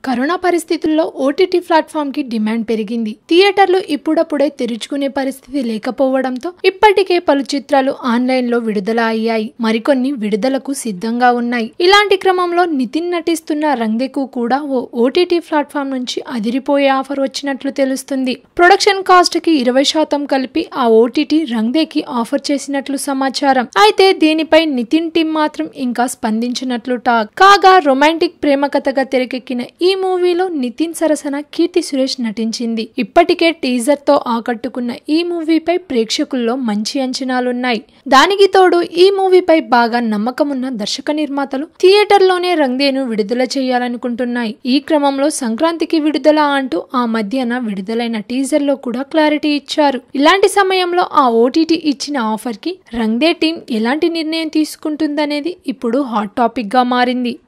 corona పరిస్థితుల్లో OTT platform కి demand పెరిగింది థియేటర్లు ఇప్పుడప్పుడే తెరుచుకునే పరిస్థితి లేకపోవడంతో ఇప్పటికే పలు చిత్రాలు ఆన్లైన్ లో విడుదల అయ్యాయి మరికొన్ని విడుదలకు సిద్ధంగా ఉన్నాయి ఇలాంటి క్రమంలో నితిన్ నటిస్తున్న రంగెకు కూడా ఓ ఓటీటీ ప్లాట్ఫామ్ నుంచి అదిరిపోయే ఆఫర్ వచ్చినట్లు తెలుస్తుంది ప్రొడక్షన్ కాస్ట్ కి ఇరవై శాతం కలిపి ఆ ఓటీటీ రంగేకి ఆఫర్ చేసినట్లు సమాచారం అయితే దీనిపై నితిన్ టీం మాత్రం ఇంకా స్పందించినట్లు టాక్ కాగా రొమాంటిక్ ప్రేమ కథగా తెరకెక్కిన ఈ మూవీలో నితిన్ సరసన కీర్తి సురేష్ నటించింది ఇప్పటికే టీజర్ తో ఆకట్టుకున్న ఈ మూవీపై ప్రేక్షకుల్లో మంచి అంచనాలున్నాయి దానికి తోడు ఈ మూవీపై బాగా నమ్మకమున్న దర్శక నిర్మాతలు థియేటర్లోనే రంగేను విడుదల చేయాలనుకుంటున్నాయి ఈ క్రమంలో సంక్రాంతికి విడుదల అంటూ ఆ మధ్యన విడుదలైన టీజర్ లో కూడా క్లారిటీ ఇచ్చారు ఇలాంటి సమయంలో ఆ ఓటీటీ ఇచ్చిన ఆఫర్ కి రంగ్దే టీం ఎలాంటి నిర్ణయం తీసుకుంటుందనేది ఇప్పుడు హాట్ టాపిక్ గా మారింది